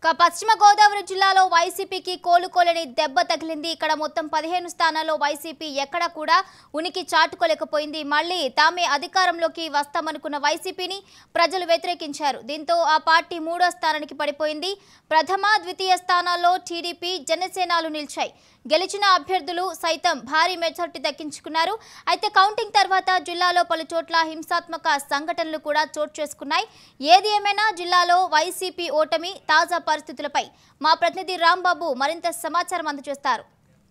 ఇక పశ్చిమ గోదావరి జిల్లాలో వైసీపీకి కోలుకోలేని దెబ్బ తగిలింది ఇక్కడ మొత్తం పదిహేను స్థానాల్లో వైసీపీ ఎక్కడ కూడా ఉనికి చాటుకోలేకపోయింది మళ్ళీ తామే అధికారంలోకి వస్తామనుకున్న వైసీపీని ప్రజలు వ్యతిరేకించారు దీంతో ఆ పార్టీ మూడో స్థానానికి పడిపోయింది ప్రథమ ద్వితీయ స్థానాల్లో టీడీపీ జనసేనలు నిలిచాయి గెలిచిన అభ్యర్థులు సైతం భారీ మెజార్టీ దక్కించుకున్నారు అయితే కౌంటింగ్ తర్వాత జిల్లాలో పలు చోట్ల హింసాత్మక సంఘటనలు కూడా చోటు చేసుకున్నాయి ఏది ఏమైనా జిల్లాలో వైసీపీ ఓటమి తాజా పరిస్థితులపై మా ప్రతినిధి రాంబాబు మరింత సమాచారం అందజేస్తారు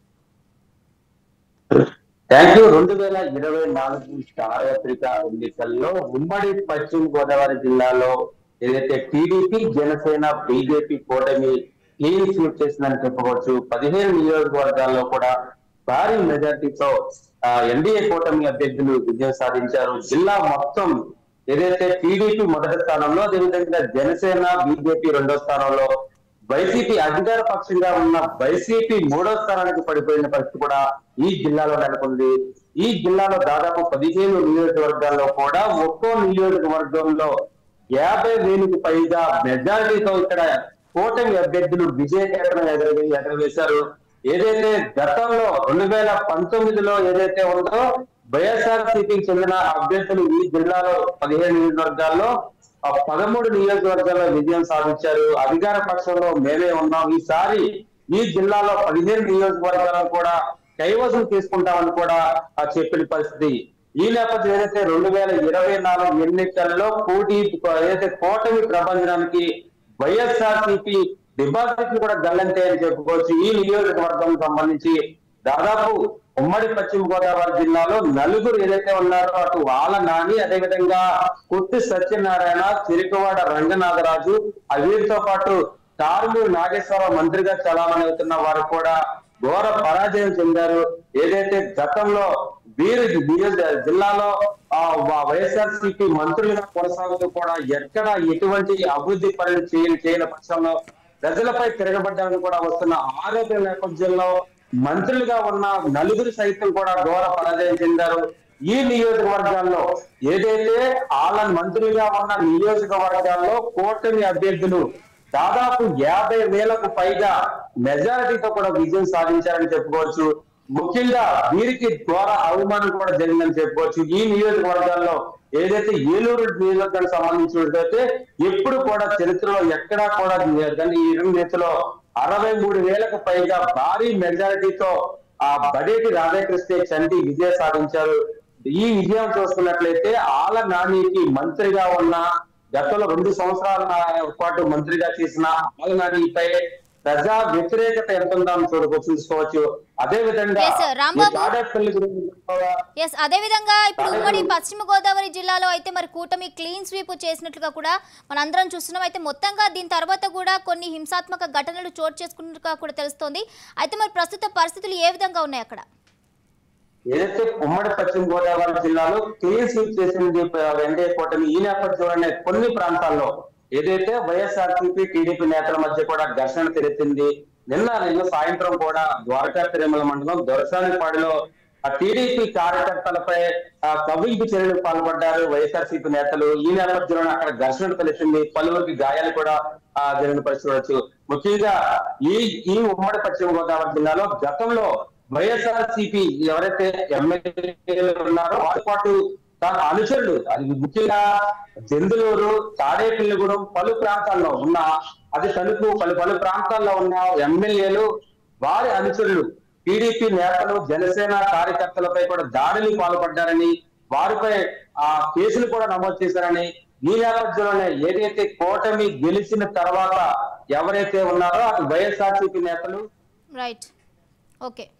థ్యాంక్ యూ రెండు వేల ఇరవై నాలుగు సార్వత్రిక ఎన్నికల్లో ఉమ్మడి పశ్చిమ గోదావరి జిల్లాలో ఏదైతే టీడీపీ జనసేన బీజేపీ కూటమి క్లీన్ స్వీప్ చేసిందని చెప్పవచ్చు పదిహేను నియోజకవర్గాల్లో కూడా భారీ మెజార్టీతో ఎన్డీఏ కూటమి అభ్యర్థులు విజయం సాధించారు జిల్లా మొత్తం ఏదైతే టీడీపీ మొదటి స్థానంలో అదేవిధంగా జనసేన బీజేపీ రెండో స్థానంలో వైసీపీ అధికార పక్షంగా ఉన్న వైసీపీ మూడో స్థానానికి పడిపోయిన పరిస్థితి కూడా ఈ జిల్లాలో నెలకొంది ఈ జిల్లాలో దాదాపు పదిహేను నియోజకవర్గాల్లో కూడా ఒక్కో నియోజకవర్గంలో యాభై వేలకు పైగా మెజారిటీతో ఇక్కడ కూటమి అభ్యర్థులు విజయకేతనం ఎగర ఎగరవేశారు ఏదైతే గతంలో రెండు వేల పంతొమ్మిదిలో ఏదైతే ఉందో వైఎస్ఆర్ సిపికి చెందిన అభ్యర్థులు ఈ జిల్లాలో పదిహేను నియోజకవర్గాల్లో ఆ పదమూడు నియోజకవర్గాల్లో విజయం సాధించారు అధికార పక్షంలో మేమే ఉన్నాం ఈసారి ఈ జిల్లాలో పదిహేను నియోజకవర్గాలను కూడా కైవసం తీసుకుంటామని కూడా ఆ చెప్పిన పరిస్థితి ఈ నేపథ్యం ఏదైతే రెండు వేల ఇరవై నాలుగు ఎన్నికల్లో పోటీ ఏదైతే కూటమి ప్రభంజనానికి వైఎస్ఆర్ సిపి డిపాజిట్లు కూడా గల్లంతే అని చెప్పుకోవచ్చు ఈ నియోజకవర్గం సంబంధించి దాదాపు ఉమ్మడి పశ్చిమ గోదావరి జిల్లాలో నలుగురు ఏదైతే ఉన్నారో అటు వాళ్ళ నాని అదేవిధంగా కుట్టి సత్యనారాయణ చిరికవాడ రంగనాథరాజు ఆ వీరితో పాటు తారులు నాగేశ్వరరావు మంత్రిగా చలామణి అవుతున్న వారు కూడా ఘోర పరాజయం చెందారు ఏదైతే గతంలో వీరు నియోజక జిల్లాలో ఆ వైఎస్ఆర్ సిపి మంత్రులుగా కొనసాగుతూ కూడా ఎక్కడ ఎటువంటి అభివృద్ధి పనులు చేయని చేయని పక్షంలో ప్రజలపై తిరగబడ్డారని కూడా వస్తున్న ఆరోగ్య నేపథ్యంలో మంత్రులుగా ఉన్న నలుగురు సైతం కూడా ఘోర పరాజయం చెందారు ఈ నియోజకవర్గాల్లో ఏదైతే వాళ్ళ మంత్రులుగా ఉన్న నియోజకవర్గాల్లో కూటమి అభ్యర్థులు దాదాపు యాభై వేలకు పైగా మెజారిటీతో కూడా విజయం సాధించారని చెప్పుకోవచ్చు ముఖ్యంగా వీరికి ద్వారా అవమానం కూడా జరిగిందని చెప్పుకోవచ్చు ఈ నియోజకవర్గాల్లో ఏదైతే ఏలూరు నియోజకవర్గానికి సంబంధించినట్లయితే ఎప్పుడు కూడా చరిత్రలో ఎక్కడా కూడా కానీ ఈ ఇరు నేతలో అరవై మూడు వేలకు పైగా భారీ మెజారిటీతో ఆ బడేటి రాధాకృష్ణ చంటి విజయం సాధించారు ఈ విజయం చూసుకున్నట్లయితే ఆల నానికి మంత్రిగా ఉన్న గతంలో రెండు సంవత్సరాల పాటు మంత్రిగా చేసిన ఆల నానిపై ప్రజా వ్యతిరేకత ఎంత ఉందో చూడవచ్చు చూసుకోవచ్చు అదే విధంగా Yes, sir. రాంబాబు. ఈ తాడేపల్లి గురించి కూడా ఎస్ అదేవిధంగా ఇప్పుడు ఉమ్మడి పశ్చిమ గోదావరి జిల్లాలో అయితే మరి కూటమి క్లీన్ స్వీప్ చేసినట్లుగా కూడా మనందరం చూస్తున్నాం అయితే మొత్తంగా దీని తర్వాత కూడా కొన్ని హింసాత్మక ఘటనలు చోటు చేసుకున్నట్టుగా కూడా తెలుస్తోంది అయితే మరి ప్రస్తుత పరిస్థితులు ఏ విధంగా ఉన్నాయి అక్కడ ఏదైతే ఉమ్మడి పశ్చిమ గోదావరి జిల్లాలో క్లీన్ స్వీప్ చేసింది ఎన్డీఏ కూటమి ఈ నేపథ్యంలోనే కొన్ని ప్రాంతాల్లో ఏదైతే వైఎస్ఆర్సీపీ టీడీపీ నేతల మధ్య కూడా ఘర్షణ తెరెత్తింది నిన్న నిన్న సాయంత్రం కూడా ద్వారకా తిరుమల మండలం దొరసానిపాడిలో ఆ టీడీపీ కార్యకర్తలపై ఆ కవింపు చర్యలకు పాల్పడ్డారు వైఎస్ఆర్సీపీ నేతలు ఈ నేపథ్యంలో అక్కడ ఘర్షణ తెలిసింది పలువురికి గాయాలు కూడా ఆ జరిగిన పరిస్థితి చూడొచ్చు ముఖ్యంగా ఈ ఈ ఉమ్మడి పశ్చిమ గోదావరి జిల్లాలో గతంలో వైఎస్ఆర్ సిపి ఎవరైతే ఎమ్మెల్యేలు ఉన్నారో వారితో పాటు తన అనుచరులు అది ముఖ్యంగా జందులూరు తాడేపల్లిగూడెం పలు ప్రాంతాల్లో ఉన్న అది తణుకు పలు పలు ప్రాంతాల్లో ఉన్న ఎమ్మెల్యేలు వారి అనుచరులు టీడీపీ నేతలు జనసేన కార్యకర్తలపై కూడా దాడులు పాల్పడ్డారని వారిపై ఆ కేసులు కూడా నమోదు చేశారని ఈ నేపథ్యంలోనే ఏదైతే కూటమి గెలిచిన తర్వాత ఎవరైతే ఉన్నారో అది వైఎస్ఆర్సీపీ నేతలు రైట్ ఓకే